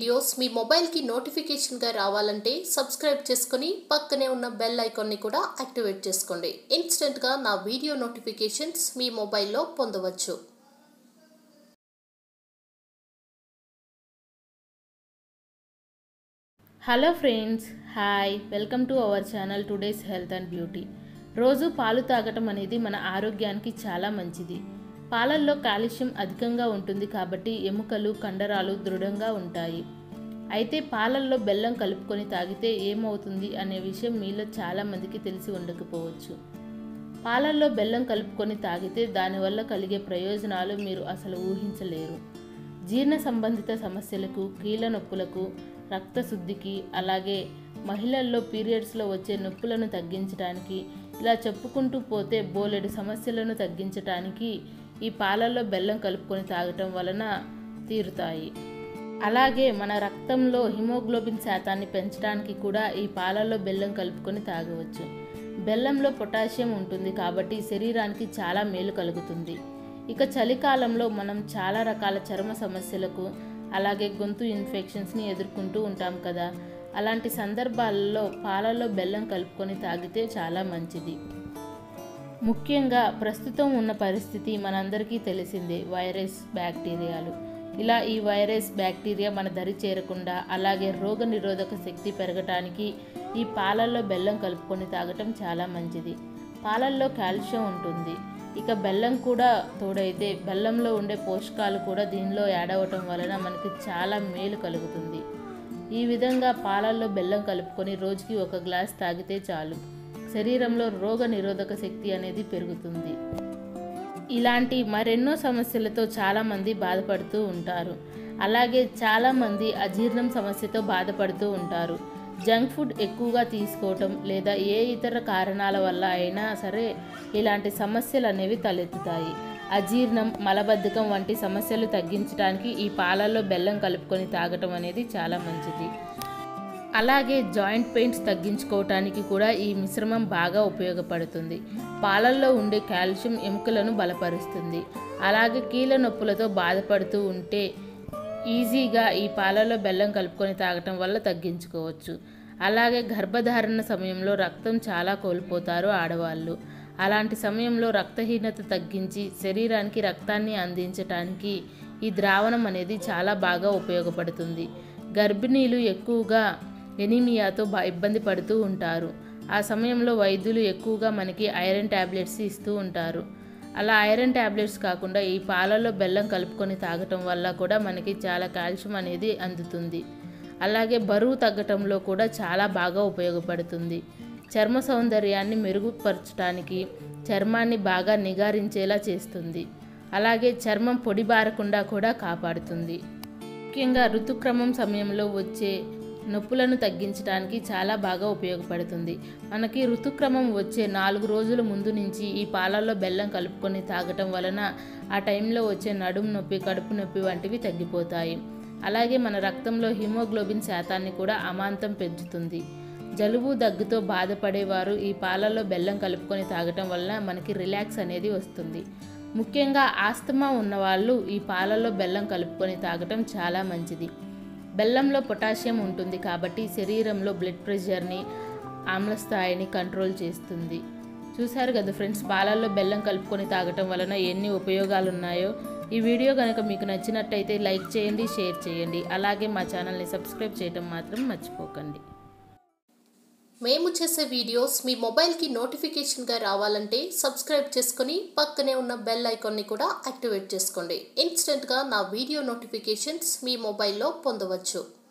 videos మీ మొబైల్కి నోటిఫికేషన్గా రావాలంటే సబ్స్క్రైబ్ చేసుకుని పక్కనే ఉన్న బెల్ ఐకాన్ని కూడా యాక్టివేట్ చేసుకోండి ఇన్స్టెంట్గా నా వీడియో నోటిఫికేషన్స్ మీ మొబైల్లో పొందవచ్చు hello friends hi welcome to our channel today's health and beauty రోజు పాలు తాగటం అనేది మన ఆరోగ్యానికి చాలా మంచిది పాలల్లో కాల్షియం అధికంగా ఉంటుంది కాబట్టి ఎముకలు కండరాలు దృఢంగా ఉంటాయి అయితే పాలల్లో బెల్లం కలుపుకొని తాగితే ఏమవుతుంది అనే విషయం మీలో చాలామందికి తెలిసి ఉండకపోవచ్చు పాలల్లో బెల్లం కలుపుకొని తాగితే దానివల్ల కలిగే ప్రయోజనాలు మీరు అసలు ఊహించలేరు జీర్ణ సంబంధిత సమస్యలకు కీళ్ళ నొప్పులకు రక్తశుద్ధికి అలాగే మహిళల్లో పీరియడ్స్లో వచ్చే నొప్పులను తగ్గించడానికి ఇలా చెప్పుకుంటూ పోతే బోలెడు సమస్యలను తగ్గించడానికి ఈ పాలల్లో బెల్లం కలుపుకొని తాగటం వలన తీరుతాయి అలాగే మన రక్తంలో హిమోగ్లోబిన్ శాతాన్ని పెంచడానికి కూడా ఈ పాలల్లో బెల్లం కలుపుకొని తాగవచ్చు బెల్లంలో పొటాషియం ఉంటుంది కాబట్టి శరీరానికి చాలా మేలు కలుగుతుంది ఇక చలికాలంలో మనం చాలా రకాల చర్మ సమస్యలకు అలాగే గొంతు ఇన్ఫెక్షన్స్ని ఎదుర్కొంటూ ఉంటాం కదా అలాంటి సందర్భాలలో పాలలో బెల్లం కలుపుకొని తాగితే చాలా మంచిది ముఖ్యంగా ప్రస్తుతం ఉన్న పరిస్థితి మనందరికీ తెలిసిందే వైరస్ బ్యాక్టీరియాలు ఇలా ఈ వైరస్ బ్యాక్టీరియా మన దరి చేరకుండా అలాగే రోగ నిరోధక శక్తి పెరగటానికి ఈ పాలల్లో బెల్లం కలుపుకొని తాగటం చాలా మంచిది పాలల్లో కాల్షియం ఉంటుంది ఇక బెల్లం కూడా తోడైతే బెల్లంలో ఉండే పోషకాలు కూడా దీనిలో యాడ్ అవ్వటం వలన మనకి చాలా మేలు కలుగుతుంది ఈ విధంగా పాలల్లో బెల్లం కలుపుకొని రోజుకి ఒక గ్లాస్ తాగితే చాలు శరీరంలో రోగ నిరోధక శక్తి అనేది పెరుగుతుంది ఇలాంటి మరెన్నో సమస్యలతో చాలామంది బాధపడుతూ ఉంటారు అలాగే చాలామంది అజీర్ణం సమస్యతో బాధపడుతూ ఉంటారు జంక్ ఫుడ్ ఎక్కువగా తీసుకోవటం లేదా ఏ ఇతర కారణాల వల్ల అయినా సరే ఇలాంటి సమస్యలు అనేవి తలెత్తుతాయి అజీర్ణం మలబద్ధకం వంటి సమస్యలు తగ్గించడానికి ఈ పాలల్లో బెల్లం కలుపుకొని తాగటం అనేది చాలా మంచిది అలాగే జాయింట్ పెయిన్స్ తగ్గించుకోవటానికి కూడా ఈ మిశ్రమం బాగా ఉపయోగపడుతుంది పాలల్లో ఉండే కాల్షియం ఎముకలను బలపరుస్తుంది అలాగే కీళ్ళ నొప్పులతో బాధపడుతూ ఉంటే ఈజీగా ఈ పాలలో బెల్లం కలుపుకొని తాగటం వల్ల తగ్గించుకోవచ్చు అలాగే గర్భధారణ సమయంలో రక్తం చాలా కోల్పోతారు ఆడవాళ్ళు అలాంటి సమయంలో రక్తహీనత తగ్గించి శరీరానికి రక్తాన్ని అందించటానికి ఈ ద్రావణం అనేది చాలా బాగా ఉపయోగపడుతుంది గర్భిణీలు ఎక్కువగా ఎనీమియాతో బా ఇబ్బంది పడుతూ ఉంటారు ఆ సమయంలో వైద్యులు ఎక్కువగా మనకి ఐరన్ ట్యాబ్లెట్స్ ఇస్తూ ఉంటారు అలా ఐరన్ ట్యాబ్లెట్స్ కాకుండా ఈ పాలలో బెల్లం కలుపుకొని తాగటం వల్ల కూడా మనకి చాలా కాల్షియం అనేది అందుతుంది అలాగే బరువు తగ్గటంలో కూడా చాలా బాగా ఉపయోగపడుతుంది చర్మ సౌందర్యాన్ని మెరుగుపరచడానికి చర్మాన్ని బాగా నిగారించేలా చేస్తుంది అలాగే చర్మం పొడిబారకుండా కూడా కాపాడుతుంది ముఖ్యంగా ఋతుక్రమం సమయంలో వచ్చే నొప్పులను తగ్గించడానికి చాలా బాగా ఉపయోగపడుతుంది మనకి ఋతుక్రమం వచ్చే నాలుగు రోజుల ముందు నుంచి ఈ పాలల్లో బెల్లం కలుపుకొని తాగటం వలన ఆ టైంలో వచ్చే నడుము నొప్పి కడుపు నొప్పి వంటివి తగ్గిపోతాయి అలాగే మన రక్తంలో హిమోగ్లోబిన్ శాతాన్ని కూడా అమాంతం పెంచుతుంది జలుబు దగ్గుతో బాధపడేవారు ఈ పాలల్లో బెల్లం కలుపుకొని తాగటం వలన మనకి రిలాక్స్ అనేది వస్తుంది ముఖ్యంగా ఆస్తమా ఉన్నవాళ్ళు ఈ పాలల్లో బెల్లం కలుపుకొని తాగటం చాలా మంచిది బెల్లంలో పొటాషియం ఉంటుంది కాబట్టి శరీరంలో బ్లడ్ ప్రెషర్ని ఆమ్ల స్థాయిని కంట్రోల్ చేస్తుంది చూశారు కదా ఫ్రెండ్స్ పాలల్లో బెల్లం కలుపుకొని తాగటం వలన ఎన్ని ఉపయోగాలు ఉన్నాయో ఈ వీడియో కనుక మీకు నచ్చినట్టయితే లైక్ చేయండి షేర్ చేయండి అలాగే మా ఛానల్ని సబ్స్క్రైబ్ చేయడం మాత్రం మర్చిపోకండి మేము చేసే వీడియోస్ మీ మొబైల్కి నోటిఫికేషన్గా రావాలంటే సబ్స్క్రైబ్ చేసుకుని పక్కనే ఉన్న బెల్ ఐకాన్ని కూడా యాక్టివేట్ చేసుకోండి ఇన్స్టెంట్గా నా వీడియో నోటిఫికేషన్స్ మీ మొబైల్లో పొందవచ్చు